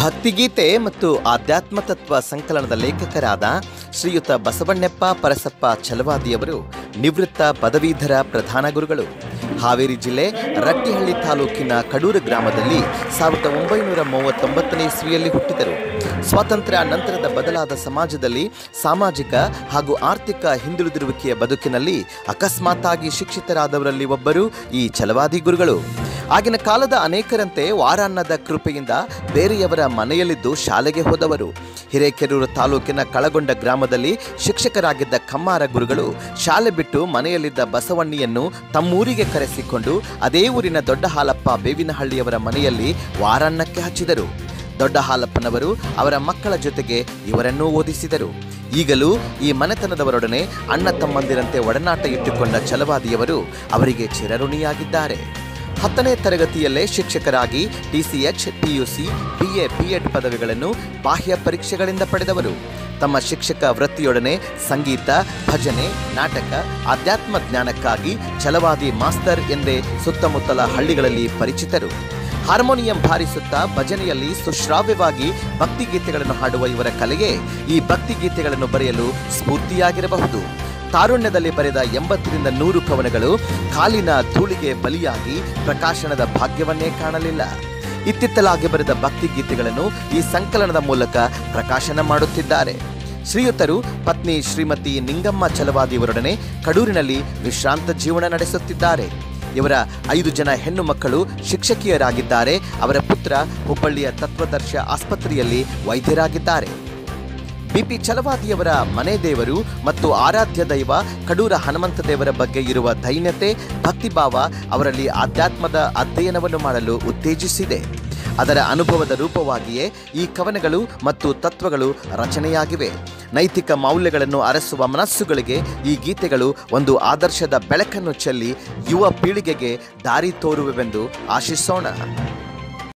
ಭಕ್ತಿಗೀತೆ ಮತ್ತು ಆಧ್ಯಾತ್ಮ ತತ್ವ ಸಂಕಲನದ ಲೇಖಕರಾದ ಶ್ರೀಯುತ ಬಸವಣ್ಣಪ್ಪ ಪರಸಪ್ಪ ಛಲವಾದಿಯವರು ನಿವೃತ್ತ ಪದವೀಧರ ಪ್ರಧಾನ ಗುರುಗಳು ಹಾವೇರಿ ಜಿಲ್ಲೆ ರಟ್ಟಿಹಳ್ಳಿ ತಾಲೂಕಿನ ಕಡೂರು ಗ್ರಾಮದಲ್ಲಿ ಸಾವಿರದ ಒಂಬೈನೂರ ಮೂವತ್ತೊಂಬತ್ತನೇ ಇಸ್ವಿಯಲ್ಲಿ ಹುಟ್ಟಿದರು ಸ್ವಾತಂತ್ರ್ಯ ನಂತರದ ಬದಲಾದ ಸಮಾಜದಲ್ಲಿ ಸಾಮಾಜಿಕ ಹಾಗೂ ಆರ್ಥಿಕ ಹಿಂದುಳಿದಿರುವಿಕೆಯ ಬದುಕಿನಲ್ಲಿ ಅಕಸ್ಮಾತ್ತಾಗಿ ಶಿಕ್ಷಿತರಾದವರಲ್ಲಿ ಒಬ್ಬರು ಈ ಛಲವಾದಿ ಗುರುಗಳು ಆಗಿನ ಕಾಲದ ಅನೇಕರಂತೆ ವಾರಾನ್ನದ ಕೃಪೆಯಿಂದ ಬೇರೆಯವರ ಮನೆಯಲ್ಲಿದ್ದು ಶಾಲೆಗೆ ಹೋದವರು ಹಿರೇಕೆರೂರು ತಾಲೂಕಿನ ಕಳಗೊಂಡ ಗ್ರಾಮದಲ್ಲಿ ಶಿಕ್ಷಕರಾಗಿದ್ದ ಕಮ್ಮಾರ ಗುರುಗಳು ಶಾಲೆ ಬಿಟ್ಟು ಮನೆಯಲ್ಲಿದ್ದ ಬಸವಣ್ಣಿಯನ್ನು ತಮ್ಮೂರಿಗೆ ಕರೆಸಿಕೊಂಡು ಅದೇ ಊರಿನ ದೊಡ್ಡ ಹಾಲಪ್ಪ ಬೇವಿನಹಳ್ಳಿಯವರ ಮನೆಯಲ್ಲಿ ವಾರಾನ್ನಕ್ಕೆ ಹಚ್ಚಿದರು ದೊಡ್ಡ ಹಾಲಪ್ಪನವರು ಅವರ ಮಕ್ಕಳ ಜೊತೆಗೆ ಇವರನ್ನೂ ಓದಿಸಿದರು ಈಗಲೂ ಈ ಮನೆತನದವರೊಡನೆ ಅಣ್ಣ ತಮ್ಮಂದಿರಂತೆ ಒಡನಾಟ ಇಟ್ಟುಕೊಂಡ ಛಲವಾದಿಯವರು ಅವರಿಗೆ ಚಿರಋಣಿಯಾಗಿದ್ದಾರೆ ಹತ್ತನೇ ತರಗತಿಯಲ್ಲೇ ಶಿಕ್ಷಕರಾಗಿ ಟಿಸಿಎಚ್ ಪಿಯುಸಿ ಬಿಎ ಬಿಎಡ್ ಪದವಿಗಳನ್ನು ಬಾಹ್ಯ ಪರೀಕ್ಷೆಗಳಿಂದ ಪಡೆದವರು ತಮ್ಮ ಶಿಕ್ಷಕ ವೃತ್ತಿಯೊಡನೆ ಸಂಗೀತ ಭಜನೆ ನಾಟಕ ಆಧ್ಯಾತ್ಮ ಜ್ಞಾನಕ್ಕಾಗಿ ಛಲವಾದಿ ಮಾಸ್ತರ್ ಎಂದೇ ಸುತ್ತಮುತ್ತಲ ಹಳ್ಳಿಗಳಲ್ಲಿ ಪರಿಚಿತರು ಹಾರ್ಮೋನಿಯಂ ಬಾರಿಸುತ್ತಾ ಭಜನೆಯಲ್ಲಿ ಸುಶ್ರಾವ್ಯವಾಗಿ ಭಕ್ತಿಗೀತೆಗಳನ್ನು ಹಾಡುವ ಇವರ ಕಲೆಗೆ ಈ ಭಕ್ತಿಗೀತೆಗಳನ್ನು ಬರೆಯಲು ಸ್ಫೂರ್ತಿಯಾಗಿರಬಹುದು ತಾರುಣ್ಯದಲ್ಲಿ ಬರೆದ ಎಂಬತ್ತರಿಂದ ನೂರು ಕವನಗಳು ಕಾಲಿನ ಧೂಳಿಗೆ ಬಲಿಯಾಗಿ ಪ್ರಕಾಶನದ ಭಾಗ್ಯವನ್ನೇ ಕಾಣಲಿಲ್ಲ ಇತ್ತಿತ್ತಲಾಗಿ ಬರೆದ ಭಕ್ತಿಗೀತೆಗಳನ್ನು ಈ ಸಂಕಲನದ ಮೂಲಕ ಪ್ರಕಾಶನ ಮಾಡುತ್ತಿದ್ದಾರೆ ಶ್ರೀಯುತರು ಪತ್ನಿ ಶ್ರೀಮತಿ ನಿಂಗಮ್ಮ ಛಲವಾದಿಯವರೊಡನೆ ಕಡೂರಿನಲ್ಲಿ ವಿಶ್ರಾಂತ ಜೀವನ ನಡೆಸುತ್ತಿದ್ದಾರೆ ಇವರ ಐದು ಜನ ಹೆಣ್ಣು ಮಕ್ಕಳು ಶಿಕ್ಷಕಿಯರಾಗಿದ್ದಾರೆ ಅವರ ಪುತ್ರ ಹುಬ್ಬಳ್ಳಿಯ ತತ್ವದರ್ಶ ಆಸ್ಪತ್ರೆಯಲ್ಲಿ ವೈದ್ಯರಾಗಿದ್ದಾರೆ ಬಿಪಿ ಛಲವಾದಿಯವರ ಮನೆ ದೇವರು ಮತ್ತು ಆರಾಧ್ಯ ದೈವ ಕಡೂರ ಹನುಮಂತ ದೇವರ ಬಗ್ಗೆ ಇರುವ ದೈನ್ಯತೆ ಭಕ್ತಿಭಾವ ಅವರಲ್ಲಿ ಆಧ್ಯಾತ್ಮದ ಅಧ್ಯಯನವನ್ನು ಮಾಡಲು ಉತ್ತೇಜಿಸಿದೆ ಅದರ ಅನುಭವದ ರೂಪವಾಗಿಯೇ ಈ ಕವನಗಳು ಮತ್ತು ತತ್ವಗಳು ರಚನೆಯಾಗಿವೆ ನೈತಿಕ ಮೌಲ್ಯಗಳನ್ನು ಅರಸುವ ಮನಸ್ಸುಗಳಿಗೆ ಈ ಗೀತೆಗಳು ಒಂದು ಆದರ್ಶದ ಬೆಳಕನ್ನು ಚೆಲ್ಲಿ ಯುವ ಪೀಳಿಗೆಗೆ ದಾರಿ ತೋರುವೆವೆಂದು ಆಶಿಸೋಣ